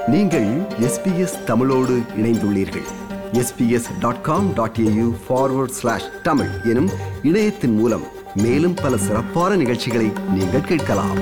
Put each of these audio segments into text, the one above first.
நீங்கள் எஸ்பிஎஸ் தமிழோடு இணைந்துள்ளீர்கள் SBS dot com dot AU forward slash Tamil எனும் இணையத்தின் மூலம் மேலும் பல சிறப்பான நிகழ்ச்சிகளை நீங்கள் கேட்கலாம்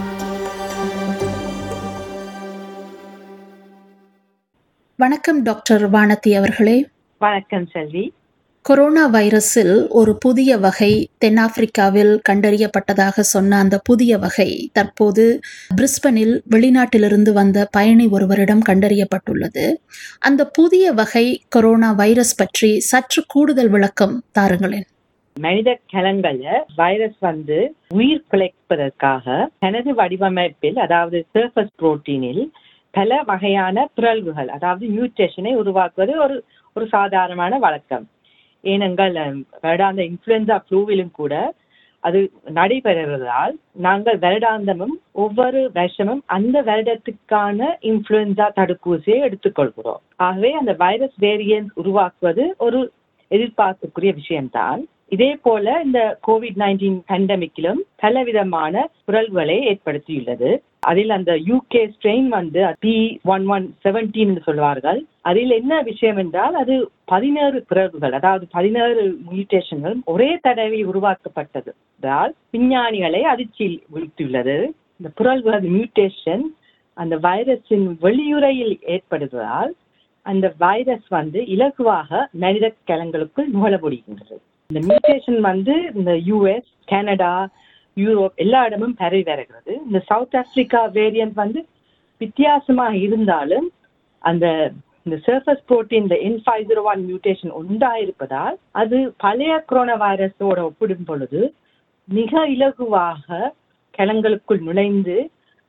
வணக்கம் டாக்டர் வானதி அவர்களே வணக்கம் செல்வி கொரோனா வைரஸில் ஒரு புதிய வகை தென்னாப்பிரிக்காவில் கண்டறியப்பட்டதாக சொன்ன அந்த புதிய வகை தற்போது பிரிஸ்பனில் வெளிநாட்டிலிருந்து வந்த பயணி ஒருவரிடம் கண்டறியப்பட்டுள்ளது அந்த புதிய வகை கொரோனா வைரஸ் பற்றி சற்று கூடுதல் விளக்கம் தாருங்களேன் மனித கலங்கள்ல வைரஸ் வந்து உயிர் பிழைப்பதற்காக தனது வடிவமைப்பில் அதாவது சர்ஃபஸ் புரோட்டீனில் பல வகையான பிறழ்வுகள் அதாவது மியூட்டேஷனை உருவாக்குவது ஒரு ஒரு சாதாரணமான வழக்கம் ஏனென்றால் வருடாந்த இன்ஃப்ளூயன்சா ஃப்ளூவிலும் கூட அது நடைபெறுவதால் நாங்கள் வருடாந்தமும் ஒவ்வொரு வருஷமும் அந்த வருடத்துக்கான இன்ஃப்ளூயன்சா தடுப்பூசியை எடுத்துக்கொள்கிறோம் ஆகவே அந்த வைரஸ் வேரியன்ட் உருவாக்குவது ஒரு எதிர்பார்ப்புக்குரிய விஷயம்தான் இதே போல இந்த கோவிட் நைன்டீன் பேண்டமிக்கிலும் பலவிதமான பிறழ்வுகளை ஏற்படுத்தியுள்ளது அதில் அந்த யூகே ஸ்ட்ரெயின் வந்து பி ஒன் ஒன் செவன்டீன் சொல்வார்கள் அதில் என்ன விஷயம் என்றால் அது பதினேழு பிறழ்வுகள் அதாவது பதினேழு மியூட்டேஷன்கள் ஒரே தடவை உருவாக்கப்பட்டது விஞ்ஞானிகளை அதிர்ச்சியில் வீழ்த்தியுள்ளது இந்த பிறழ்வுகள் மியூட்டேஷன் அந்த வைரஸின் வெளியுறையில் ஏற்படுவதால் அந்த வைரஸ் வந்து இலகுவாக மனித கலங்களுக்குள் நுகழ முடிகின்றது இந்த மியூட்டேஷன் வந்து இந்த யூஎஸ் கனடா யூரோப் எல்லா இடமும் பரவி வருகிறது இந்த சவுத் ஆப்பிரிக்கா வேரியன்ட் வந்து வித்தியாசமாக இருந்தாலும் அந்த இந்த சர்ஃபஸ் புரோட்டீன் இந்த N five zero one mutation உண்டாயிருப்பதால் அது பழைய கொரோனா வைரஸோட ஒப்பிடும் பொழுது மிக இலகுவாக கலங்களுக்குள் நுழைந்து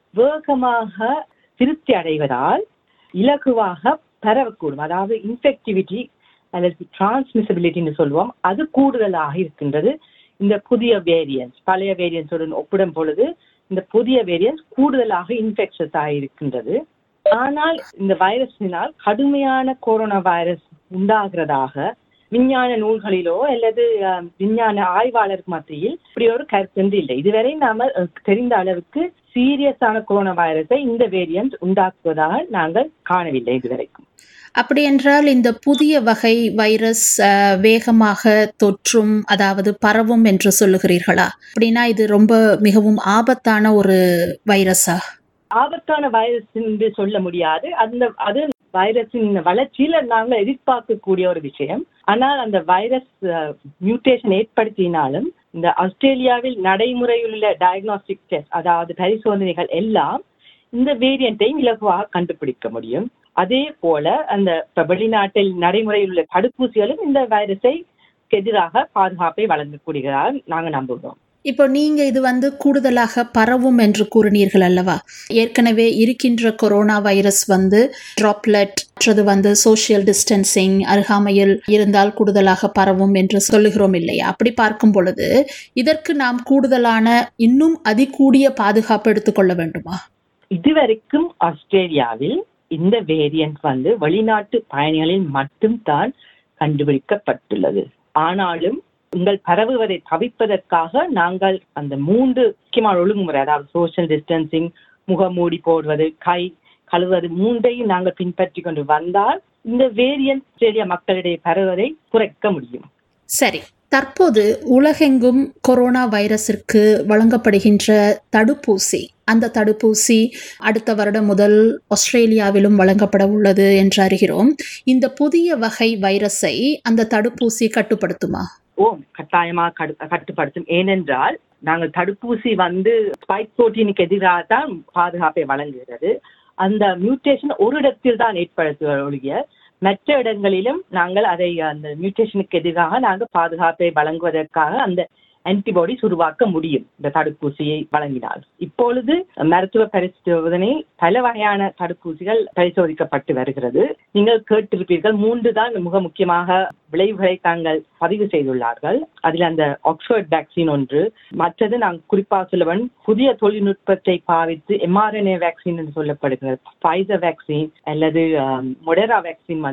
வேகமாக திருப்தி அடைவதால் இலகுவாக பரவக்கூடும் அதாவது இன்ஃபெக்டிவிட்டி அல்லது டிரான்ஸ்மிசபிலிட்டின்னு சொல்லுவோம் அது கூடுதலாக இருக்கின்றது இந்த புதிய வேரியன்ஸ் பழைய வேரியன்ஸுடன் ஒப்பிடும் பொழுது இந்த புதிய வேரியன்ஸ் கூடுதலாக இன்ஃபெக்ஷஸ் இருக்கின்றது ஆனால் இந்த வைரஸினால் கடுமையான கொரோனா வைரஸ் உண்டாகிறதாக விஞ்ஞான நூல்களிலோ அல்லது விஞ்ஞான ஆய்வாளர் மத்தியில் இப்படி ஒரு கருத்து இல்லை இதுவரை நாம தெரிந்த அளவுக்கு சீரியஸான கொரோனா வைரஸை இந்த வேரியன்ட் உண்டாக்குவதாக நாங்கள் காணவில்லை இதுவரைக்கும் அப்படி என்றால் இந்த புதிய வகை வைரஸ் வேகமாக தொற்றும் அதாவது பரவும் என்று சொல்லுகிறீர்களா அப்படின்னா இது ரொம்ப மிகவும் ஆபத்தான ஒரு வைரஸா ஆபத்தான வைரஸ் என்று சொல்ல முடியாது அந்த அது வைரஸின் வளர்ச்சியில நாங்கள் எதிர்பார்க்கக்கூடிய ஒரு விஷயம் ஆனால் அந்த வைரஸ் மியூட்டேஷன் ஏற்படுத்தினாலும் இந்த ஆஸ்திரேலியாவில் நடைமுறையில் உள்ள டயக்னாஸ்டிக் டெஸ்ட் அதாவது பரிசோதனைகள் எல்லாம் இந்த வேரியண்ட்டையும் இலகுவாக கண்டுபிடிக்க முடியும் அதே போல அந்த வெளிநாட்டில் நடைமுறையில் உள்ள தடுப்பூசிகளும் இந்த வைரஸை எதிராக பாதுகாப்பை வழங்கக்கூடியதாக நாங்கள் நம்புகிறோம் இப்போ நீங்க இது வந்து கூடுதலாக பரவும் என்று கூறினீர்கள் அல்லவா ஏற்கனவே இருக்கின்ற கொரோனா வைரஸ் வந்து ட்ராப்லெட் மற்றது வந்து சோசியல் டிஸ்டன்சிங் அருகாமையில் இருந்தால் கூடுதலாக பரவும் என்று சொல்லுகிறோம் இல்லையா அப்படி பார்க்கும் பொழுது இதற்கு நாம் கூடுதலான இன்னும் அதிகூடிய பாதுகாப்பு எடுத்துக்கொள்ள வேண்டுமா இதுவரைக்கும் ஆஸ்திரேலியாவில் இந்த வேரியன்ட் வந்து வெளிநாட்டு பயணிகளில் மட்டும்தான் கண்டுபிடிக்கப்பட்டுள்ளது ஆனாலும் உங்கள் பரவுவதை தவிர்ப்பதற்காக நாங்கள் அந்த மூன்று முக்கியமான ஒழுங்குமுறை அதாவது சோசியல் டிஸ்டன்சிங் முகமூடி போடுவது கை கழுவது மூன்றையும் நாங்கள் பின்பற்றி கொண்டு வந்தால் இந்த வேரியன்ட் ஆஸ்திரேலியா மக்களிடையே பரவுவதை குறைக்க முடியும் சரி தற்போது உலகெங்கும் கொரோனா வைரஸிற்கு வழங்கப்படுகின்ற தடுப்பூசி அந்த தடுப்பூசி அடுத்த வருடம் முதல் ஆஸ்திரேலியாவிலும் வழங்கப்பட உள்ளது என்று அறிகிறோம் இந்த புதிய வகை வைரஸை அந்த தடுப்பூசி கட்டுப்படுத்துமா ஓ கட்டாயமாக கட்டுப்படுத்தும் ஏனென்றால் நாங்கள் தடுப்பூசி வந்து ஸ்பைக் புரோட்டீனுக்கு எதிராக தான் பாதுகாப்பை வழங்குகிறது அந்த மியூட்டேஷன் ஒரு இடத்தில் தான் ஏற்படுத்துவதொழிய மற்ற இடங்களிலும் நாங்கள் அதை அந்த மியூட்டேஷனுக்கு எதிராக நாங்கள் பாதுகாப்பை வழங்குவதற்காக அந்த ஆன்டிபாடிஸ் உருவாக்க முடியும் இந்த தடுப்பூசியை வழங்கினால் இப்பொழுது மருத்துவ பரிசோதனை பல வகையான தடுப்பூசிகள் பரிசோதிக்கப்பட்டு வருகிறது நீங்கள் கேட்டிருப்பீர்கள் மூன்று தான் மிக முக்கியமாக விளைவுகளை தாங்கள் பதிவு செய்துள்ளார்கள் அதில் அந்த ஆக்ஸ்போர்ட் வேக்சின் ஒன்று மற்றது நான் குறிப்பாக சொல்லுவன் புதிய தொழில்நுட்பத்தை பாவித்து எம்ஆர்என்ஏ வேக்சின் என்று சொல்லப்படுகிறது ஃபைசர் வேக்சின் அல்லது மொடரா வேக்சின் வந்து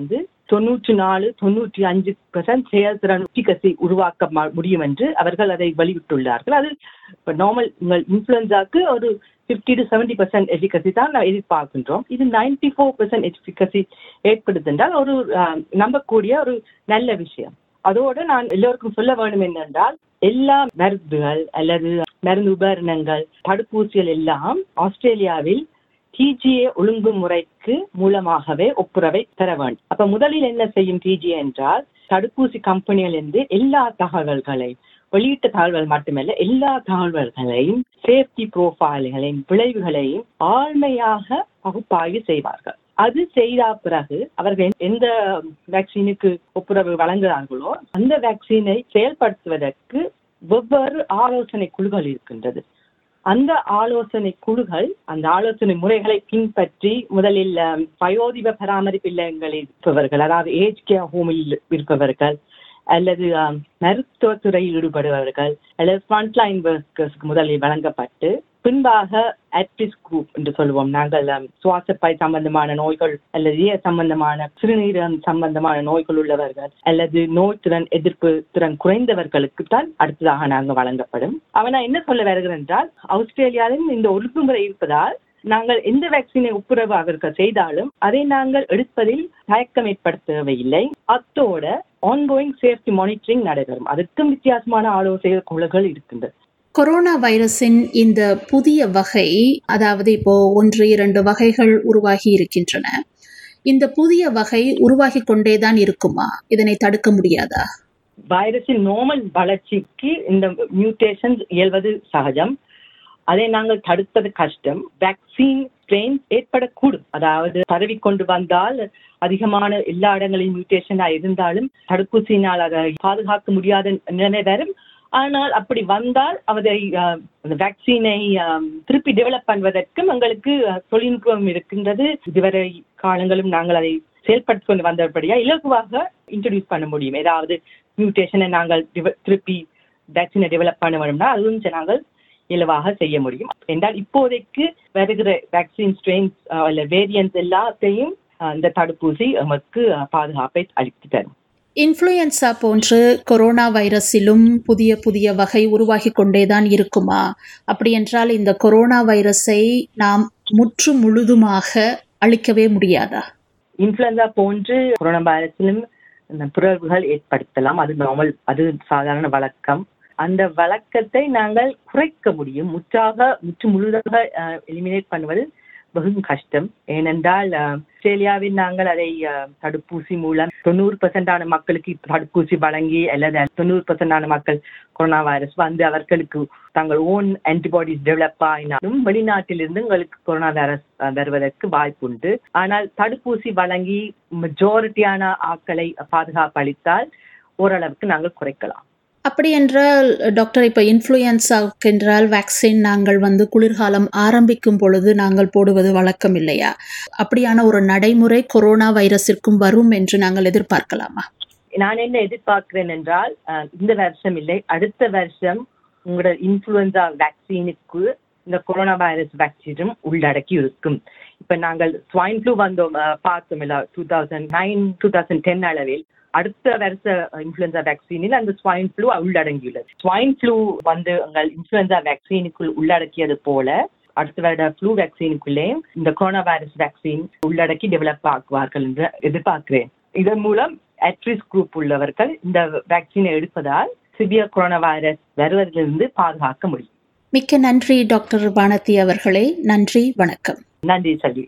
தொண்ணூற்றி நாலு தொண்ணூற்றி அஞ்சு பெர்சன்ட் செயல்திறன் efficacy உருவாக்க ம- முடியும் என்று அவர்கள் அதை வெளியிட்டுள்ளார்கள் அது இப்போ நார்மல் உங்கள் இன்ஃபுளுன்சாக்கு ஒரு fifty to seventy percent efficacy தான் நாம் எதிர்பார்க்கின்றோம் இது நைன்டி ஃபோர் பெர்சன்ட் எஃபிகசி ஏற்படுது என்றால் ஒரு ஆஹ், நம்பக்கூடிய ஒரு நல்ல விஷயம் அதோடு நான் எல்லோருக்கும் சொல்ல வேண்டும் என்னென்றால் எல்லா மருந்துகள் அல்லது மருந்து உபகரணங்கள் தடுப்பூசிகள் எல்லாம் ஆஸ்திரேலியாவில் டிஜிஏ ஒழுங்குமுறைக்கு மூலமாகவே ஒப்புரவை பெற வேண்டும் அப்ப முதலில் என்ன செய்யும் டிஜிஏ என்றால் தடுப்பூசி கம்பெனிகள் இருந்து எல்லா தகவல்களையும் வெளியிட்ட தகவல்கள் மட்டுமல்ல எல்லா தகவல்களையும் சேஃப்டி ப்ரோஃபைல்களையும் விளைவுகளையும் ஆழ்மையாக பகுப்பாய்வு செய்வார்கள் அது செய்த பிறகு அவர்கள் எந்த வேக்சினுக்கு ஒப்புரவு வழங்குகிறார்களோ அந்த வேக்சினை செயல்படுத்துவதற்கு வெவ்வேறு ஆலோசனை குழுக்கள் இருக்கின்றது அந்த ஆலோசனை குழுக்கள் அந்த ஆலோசனை முறைகளை பின்பற்றி முதலில் அஹ், வயோதிப பராமரிப்பு இல்லங்களில் இருப்பவர்கள் அதாவது ஏஜ் கேர் ஹோமில் இருப்பவர்கள் அல்லது அஹ், மருத்துவத்துறையில் ஈடுபடுபவர்கள் அல்லது ஃப்ரண்ட்லைன் ஒர்க்கர்ஸ்க்கு முதலில் வழங்கப்பட்டு பின்பாக அட்ரிஸ் குரூப் என்று சொல்லுவோம் நாங்கள் அஹ், சுவாசப்பை சம்பந்தமான நோய்கள் அல்லது இதய சம்பந்தமான சிறுநீரகம் சம்பந்தமான நோய்கள் உள்ளவர்கள் அல்லது நோய் திறன் எதிர்ப்பு திறன் குறைந்தவர்களுக்கு தான் அடுத்ததாக நாங்கள் வழங்கப்படும் அவன் நான் என்ன சொல்ல வருகிறேன் என்றால் ஆஸ்திரேலியாவிலும் இந்த ஒழுங்குமுறை இருப்பதால் நாங்கள் எந்த வேக்சினை ஒப்புரவு அவர்கள் செய்தாலும் அதை நாங்கள் எடுப்பதில் தயக்கம் ஏற்படுத்த தேவையில்லை அத்தோட ஆன்கோயிங் சேஃப்டி மானிட்டரிங் நடைபெறும் அதற்கும் வித்தியாசமான ஆலோசனை குழுக்கள் இருக்கின்றது கொரோனா வைரஸின் இந்த புதிய வகை அதாவது இப்போ ஒன்று இரண்டு வகைகள் உருவாகி இருக்கின்றன இந்த புதிய வகை உருவாகி கொண்டேதான் இருக்குமா இதனை தடுக்க முடியாதா வைரஸின் நார்மல் வளர்ச்சிக்கு இந்த மியூட்டேஷன்ஸ் இயல்வது சகஜம் அதை நாங்கள் தடுப்பது கஷ்டம் வேக்சின் ஸ்ட்ரெயின் ஏற்படக்கூடும் அதாவது பரவி கொண்டு வந்தால் அதிகமான எல்லா இடங்களிலும் மியூட்டேஷனா இருந்தாலும் தடுப்பூசியினால் அதை பாதுகாக்க முடியாத நிலை வரும் ஆனால் அப்படி வந்தால் அதை அஹ், அந்த வேக்சினை அஹ், திருப்பி டெவலப் பண்ணுவதற்கும் எங்களுக்கு அஹ், தொழில்நுட்பம் இருக்கின்றது இதுவரை காலங்களும் நாங்கள் அதை செயல்படுத்தி கொண்டு வந்தபடியா இலகுவாக இன்ட்ரடியூஸ் பண்ண முடியும் ஏதாவது மியூட்டேஷனை நாங்கள் devel- திருப்பி வேக்சினை டெவலப் பண்ண வேணும்னா அதுவும் ச- நாங்கள் இலவாக செய்ய முடியும் என்றால் இப்போதைக்கு வருகிற வேக்சின் ஸ்ட்ரெயின்ஸ் அல்ல வேரியன்ஸ் எல்லாத்தையும் அஹ், இந்த தடுப்பூசி நமக்கு அஹ், பாதுகாப்பை அளித்து தரும் இன்ஃப்ளூயன்சா போன்று கொரோனா வைரஸிலும் புதிய புதிய வகை உருவாகி கொண்டேதான் இருக்குமா அப்படி என்றால் இந்த கொரோனா வைரஸை நாம் முற்று முழுதுமாக அழிக்கவே முடியாதா இன்ஃப்ளூயன்சா போன்று கொரோனா வைரஸிலும் இந்த பிறழ்வுகள் ஏற்படுத்தலாம் அது நார்மல் அது சாதாரண வழக்கம் அந்த வழக்கத்தை நாங்கள் குறைக்க முடியும் முற்றாக முற்று முழுதாக எலிமினேட் பண்ணுவது மிகவும் கஷ்டம் ஏனென்றால் அஹ், ஆஸ்திரேலியாவில் நாங்கள் அதை அஹ், தடுப்பூசி மூலம் தொண்ணூறு பெர்சென்டான மக்களுக்கு தடுப்பூசி வழங்கி அல்லது தொண்ணூறு பெர்சென்டான மக்கள் கொரோனா வைரஸ் வந்து அவர்களுக்கு தங்கள் ஓன் ஆன்டிபாடிஸ் டெவலப் ஆயினாலும் வெளிநாட்டிலிருந்து உங்களுக்கு கொரோனா வைரஸ் அஹ், வருவதற்கு வாய்ப்புண்டு ஆனால் தடுப்பூசி வழங்கி மெஜாரிட்டியான ஆட்களை பாதுகாப்பு அளித்தால் ஓரளவுக்கு நாங்கள் குறைக்கலாம் அப்படி என்றால் டாக்டர் இப்போ இன்ஃப்ளூயன்ஸாவுக்கு என்றால் வேக்சின் நாங்கள் வந்து குளிர்காலம் ஆரம்பிக்கும் பொழுது நாங்கள் போடுவது வழக்கம் இல்லையா அப்படியான ஒரு நடைமுறை கொரோனா வைரஸிற்கும் வரும் என்று நாங்கள் எதிர்பார்க்கலாமா நான் என்ன எதிர்பார்க்கிறேன் என்றால் அஹ், இந்த வருஷம் இல்லை அடுத்த வருஷம் உங்களோட இன்ஃப்ளூயன்சா வேக்சினுக்கு இந்த கொரோனா வைரஸ் வேக்சினும் உள்ளடக்கி இருக்கும் இப்ப நாங்கள் ஸ்வைன் ஃப்ளூ வந்தோம் அஹ், பார்த்தோம் இல்ல two thousand nine two thousand ten அளவில் அடுத்த வருஷ இன்ஃப்ளூயன்சா வேக்சினில் அந்த ஸ்வைன் ஃப்ளூ உள்ளடங்கியுள்ளது ஸ்வைன் ஃப்ளூ வந்து உங்கள் இன்ஃப்ளூயன்சா வேக்சினுக்குள் உள்ளடக்கியது போல அடுத்த வருட ஃப்ளூ வேக்சினுக்குள்ளேயும் இந்த கொரோனா வைரஸ் வேக்சின் உள்ளடக்கி டெவலப் ஆக்குவார்கள் என்று எதிர்பார்க்கிறேன் இதன் மூலம் அட்ரிஸ் குரூப் உள்ளவர்கள் இந்த வேக்சினை எடுப்பதால் சிவியர் கொரோனா வைரஸ் வருவதிலிருந்து பாதுகாக்க முடியும் மிக்க நன்றி டாக்டர் வானதி அவர்களே நன்றி வணக்கம் நன்றி செல்வி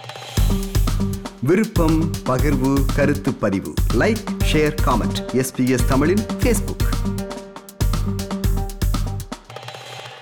விருப்பம் பகிர்வு கருத்து பதிவு லைக் ஷேர் காமெண்ட் எஸ்பிஎஸ் தமிழின் ஃபேஸ்புக்